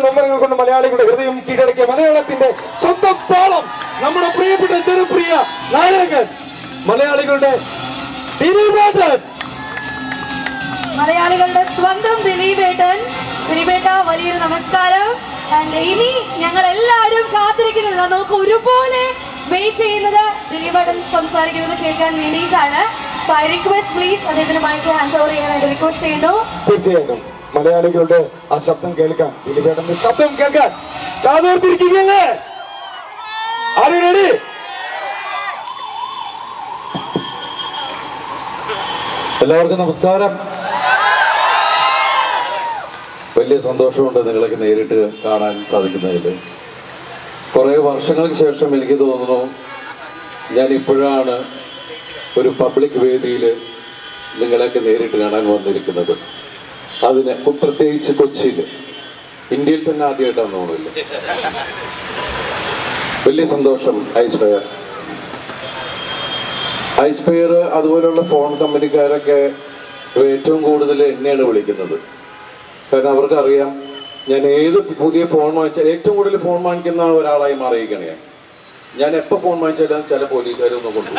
നൊമ്പരങ്ങൾ കൊണ്ട് മലയാളികളുടെ ഹൃദയം കീഴടക്കിയ മലയാളത്തിന്റെ സ്വന്തം താളം നമ്മുടെ പ്രിയപ്പെട്ട ചെറുപ്രിയ നായകൻ മലയാളികളുടെ ദിലീപേട്ടൻ മലയാളികളുടെ സ്വന്തം ദിലീപേട്ടൻ ദിലീപേട്ട വലിയൊരു നമസ്കാരം ആൻഡ് ഇനി ഞങ്ങൾ എല്ലാവരും കാത്തിരിക്കുന്നത് ദാ നമുക്ക് ഒരുപോലെ വെയിറ്റ് ചെയ്യുന്നത് ദിലീപേട്ടൻ സംസാരിക്കുന്നത് കേൾക്കാൻ വേണ്ടിയിട്ടാണ് സോ ഐ റിക്വസ്റ്റ് പ്ലീസ് അദ്ദേഹത്തിന് മൈക്ക് ഹാൻഡ് ഓവർ ചെയ്യാനായിട്ട് റിക്വസ്റ്റ് ചെയ്യുന്നു തീർച്ചയായിട്ടും മലയാളികളുടെ ആ ശബ്ദം കേൾക്കാൻ ദിലീപേട്ടന്റെ ശബ്ദം കേൾക്കാൻ കാതോർത്തിരിക്കുകയല്ലേ ആര് റെഡി എല്ലാവർക്കും നമസ്കാരം വലിയ സന്തോഷമുണ്ട് നിങ്ങളൊക്കെ നേരിട്ട് കാണാൻ സാധിക്കുന്നതിൽ കുറേ വർഷങ്ങൾക്ക് ശേഷം എനിക്ക് തോന്നുന്നു ഞാൻ ഇപ്പോഴാണ് ഒരു പബ്ലിക് വേദിയിൽ നിങ്ങളെയൊക്കെ നേരിട്ട് കാണാൻ വന്നിരിക്കുന്നത് അതിന് കു- പ്രത്യേകിച്ച് കൊച്ചിയിൽ ഇന്ത്യയിൽ തന്നെ ആദ്യമായിട്ടാണ് തോന്നുന്നില്ല വലിയ സന്തോഷം ഐശ്വര്യ ഐസ്പെയർ അതുപോലുള്ള ഫോൺ കമ്പനിക്കാരൊക്കെ ഏറ്റവും കൂടുതൽ എന്നെയാണ് വിളിക്കുന്നത് കാരണം അവർക്കറിയാം ഞാൻ ഏത് പുതിയ ഫോൺ വാങ്ങിച്ചാൽ ഏറ്റവും കൂടുതൽ ഫോൺ വാങ്ങിക്കുന്ന ഒരാളായി മാറിയിരിക്കണേ ഞാൻ. ഞാൻ എപ്പോൾ ഫോൺ വാങ്ങിച്ചാലും ചില പോലീസുകാരൊന്നും കൊണ്ടുപോകും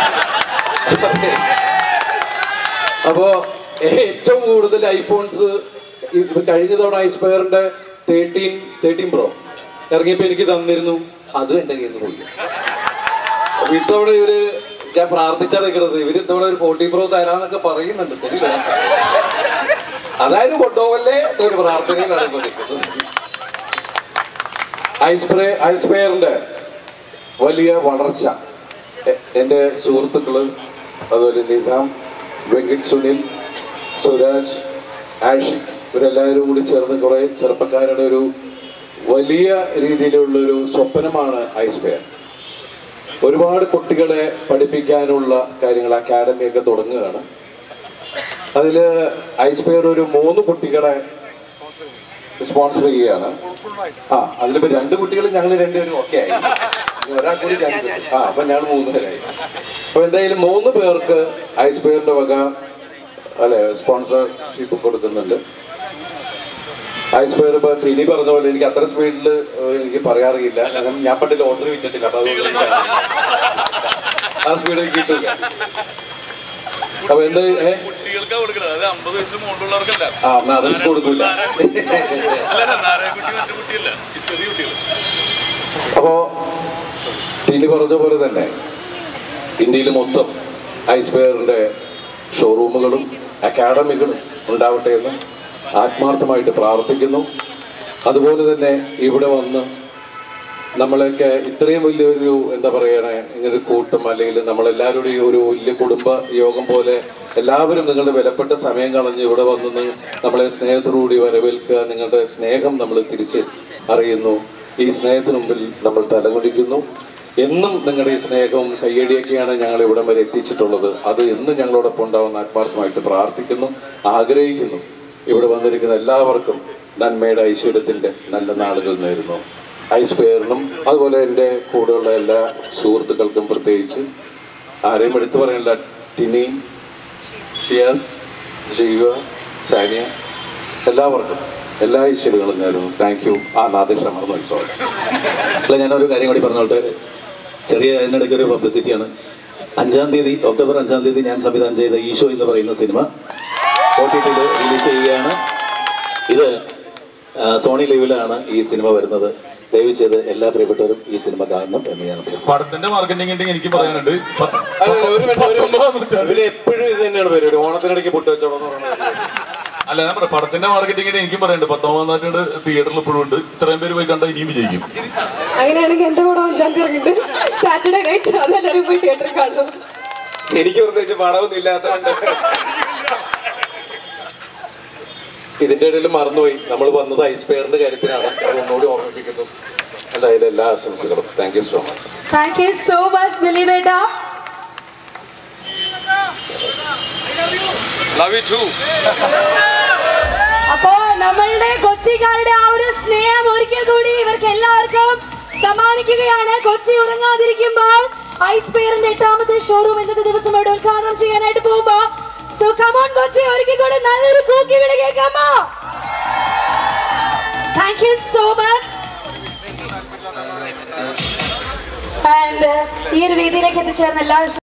അപ്പോ ഏറ്റവും കൂടുതൽ ഐഫോൺസ് ഇത് കഴിഞ്ഞ തവണ ഐസ്പയറിന്റെ തേർട്ടീൻ തേർട്ടീൻ പ്രോ ഇറങ്ങിയപ്പോ എനിക്ക് തന്നിരുന്നു അതും എന്റെ കയ്യിൽ നിന്ന് പോയി അപ്പൊ ഇത്തവണ ഇവര് ഞാൻ പ്രാർത്ഥിച്ചാ നിൽക്കുന്നത് ഇവര് ഇത്തവണ ഒരു ഫോർട്ടി പ്രോ തരാന്നൊക്കെ പറയുന്നുണ്ട് തരില്ല അതായത് കൊണ്ടുപോകല്ലേ എന്നൊരു പ്രാർത്ഥനയിലാണ് ഇപ്പൊ നിൽക്കുന്നത് ഐസ്പ്രേ ഐസ്പെയറിന്റെ വലിയ വളർച്ച എ- എന്റെ സുഹൃത്തുക്കള് അതുപോലെ നിസാം വെങ്കിട്ട് സുനിൽ സുരാജ് ആഷിഖ് ഇവരെല്ലാവരും കൂടി ചേർന്ന് കുറെ ചെറുപ്പക്കാരുടെ ഒരു വലിയ രീതിയിലുള്ള ഒരു സ്വപ്നമാണ് ഐസ്പെയർ ഒരുപാട് കുട്ടികളെ പഠിപ്പിക്കാനുള്ള കാര്യങ്ങൾ അക്കാഡമി ഒക്കെ തുടങ്ങുകയാണ് അതില് ഐസ്പെയർ ഒരു മൂന്ന് കുട്ടികളെ സ്പോൺസർ ചെയ്യുകയാണ് ആ അതിലിപ്പോ രണ്ട് കുട്ടികൾ ഞങ്ങൾ രണ്ടുപേരും ഒക്കെ ആയി ഇനി ഒരാൾ കൂടി ചാൻസ് ആ അപ്പൊ ഞങ്ങൾ മൂന്ന് പേരായി അപ്പൊ എന്തായാലും മൂന്ന് പേർക്ക് ഐസ്പെയറിന്റെ വക അല്ലെ സ്പോൺസർഷിപ്പ് കൊടുക്കുന്നുണ്ട് ഐസ്പെയർ ഇപ്പൊ ഇനി പറഞ്ഞ പോലെ എനിക്ക് അത്ര സ്പീഡിൽ എനിക്ക് പറയാറില്ല കാരണം ഞാൻ പണ്ട് ലോട്ടറി വിറ്റിട്ടില്ല അപ്പൊ അതുകൊണ്ട് എനിക്ക് ആ സ്പീഡ് എനിക്ക് കിട്ടില്ല അപ്പൊ എന്താ ഏ കുട്ടികൾക്കാ കൊടുക്കണത് അത് അമ്പത് വയസ്സിന് മുകളിലുള്ളവർക്കല്ല ആ എന്നാ അത് കൊടുക്കൂല അല്ല നാരായണക്കുട്ടി മറ്റു കുട്ടിയല്ല ഈ ചെറിയ കുട്ടികൾ അപ്പോ ടിനി പറഞ്ഞ പോലെ തന്നെ ഇന്ത്യയിൽ മൊത്തം ഐസ്പെയറിന്റെ ഷോറൂമുകളും അക്കാഡമികളും ഉണ്ടാവട്ടെ എന്ന് ആത്മാർത്ഥമായിട്ട് പ്രാർത്ഥിക്കുന്നു അതുപോലെ തന്നെ ഇവിടെ വന്ന് നമ്മളൊക്കെ ഇത്രയും വലിയൊരു എന്താ പറയണേ ഇങ്ങനെ ഒരു കൂട്ടം അല്ലെങ്കിൽ നമ്മളെല്ലാവരുടെ ഈ ഒരു വലിയ കുടുംബ യോഗം പോലെ എല്ലാവരും നിങ്ങളുടെ വിലപ്പെട്ട സമയം കളഞ്ഞ് ഇവിടെ വന്ന് നി- നമ്മളെ സ്നേഹത്തോടുകൂടി വരവേൽക്കുക നിങ്ങളുടെ സ്നേഹം നമ്മൾ തിരിച്ച് അറിയുന്നു ഈ സ്നേഹത്തിന് മുമ്പിൽ നമ്മൾ തലകുടിക്കുന്നു എന്നും നിങ്ങളുടെ ഈ സ്നേഹവും കയ്യടിയൊക്കെയാണ് ഞങ്ങൾ ഇവിടം വരെ എത്തിച്ചിട്ടുള്ളത് അത് എന്നും ഞങ്ങളോടൊപ്പം ഉണ്ടാവുന്ന ആത്മാർത്ഥമായിട്ട് പ്രാർത്ഥിക്കുന്നു ആഗ്രഹിക്കുന്നു ഇവിടെ വന്നിരിക്കുന്ന എല്ലാവർക്കും നന്മയുടെ ഐശ്വര്യത്തിന്റെ നല്ല നാളുകൾ നേരുന്നു ഐസ്പെയറിനും അതുപോലെ എൻ്റെ കൂടെയുള്ള എല്ലാ സുഹൃത്തുക്കൾക്കും പ്രത്യേകിച്ച് ആരെയും എടുത്തു പറയാനില്ല ടിനി ഷിയാസ് ജീവ സാനിയ എല്ലാവർക്കും എല്ലാ ഐശ്വര്യങ്ങളും നേരുന്നു താങ്ക് യു ആ നാദിഷ മറന്നു സോറി അല്ല ഞാനൊരു കാര്യം കൂടി പറഞ്ഞോട്ടെ ചെറിയ ഇതിനിടയ്ക്ക് ഒരു പബ്ലിസിറ്റിയാണ് അഞ്ചാം തീയതി ഒക്ടോബർ അഞ്ചാം തീയതി ഞാൻ സംവിധാനം ചെയ്ത ഈശോ എന്ന് പറയുന്ന സിനിമ ഒ ടി ടിയിൽ റിലീസ് ചെയ്യുകയാണ് ഇത് ആ, സോണി ലൈവിലാണ് ഈ സിനിമ വരുന്നത് ദയവ് ചെയ്ത് എല്ലാ പ്രിയപ്പെട്ടവരും ഈ സിനിമ കാണണം എന്ന് ഞാൻ അഭ്യർത്ഥിക്കുന്നു പടത്തിന്റെ മാർക്കറ്റിംഗ് ഉണ്ടെങ്കിൽ എനിക്ക് പറയാനുണ്ട് പ- അല്ല, അല്ല, ഒരു മിനിറ്റ്, ഒരു പത്തൊമ്പതാം നൂറ്റാണ്ട്. ഇവര് എപ്പോഴും ഇത് തന്നെയാണ് പരിപാടി ഓണത്തിനിടയ്ക്ക് പുട്ട് വെച്ചോളം എന്ന് പറയുന്നത് അല്ല ഞാൻ പറയാം പടത്തിന്റെ മാർക്കറ്റിംഗിന് എനിക്കും പറയാനുണ്ട് പത്തൊമ്പതാം നൂറ്റാണ്ട് തിയേറ്ററിൽ ഇപ്പോഴും ഉണ്ട് ഇത്രയും പേര് പോയി കണ്ടാൽ ഇനിയും വിജയിക്കും അങ്ങനെയാണെങ്കിൽ എന്റെ കൂടെ അഞ്ചാം തീയതി ഇറങ്ങിയിട്ട് സാറ്റർഡേ നൈറ്റ് അതെല്ലാവരും പോയി തിയേറ്ററിൽ കാണും എനിക്ക് പ്രത്യേകിച്ച് പടമൊന്നും ഇല്ലാത്തതുകൊണ്ട് ഇതിന്റെ ഇടയിൽ മറന്നുപോയി നമ്മൾ വന്നത് ഐസ്പെയറിന്റെ കാര്യത്തിലാണ് അത് ഒന്നുകൂടി ഓർമ്മിപ്പിക്കുന്നു എന്തായാലും എല്ലാ ആശംസകളും thank you so much thank you so much ദിലീപേട്ട ലവ് യു ടു അപ്പോ നമ്മളുടെ കൊച്ചിക്കാരുടെ ആ ഒരു സ്നേഹം ഒരിക്കൽ കൂടി ഇവർക്ക് എല്ലാവർക്കും സമ്മാനിക്കുകയാണ് കൊച്ചി ഉറങ്ങാതിരിക്കുമ്പോൾ ഐസ് പെയറിന്റെ എട്ടാമത്തെ ഷോറൂം ഇന്നത്തെ ദിവസം ഇവിടെ ഉദ്ഘാടനം ചെയ്യാനായിട്ട് പോകുമ്പോ സോ കമോൺ കൊച്ചി ഒരിക്കൽ കൂടി നല്ലൊരു കൂക്കി വിളി കേൾക്കാമോ താങ്ക് യു സോ ആൻഡ് ഈ ഒരു വേദിയിലേക്ക് എത്തിച്ചേർന്ന എല്ലാ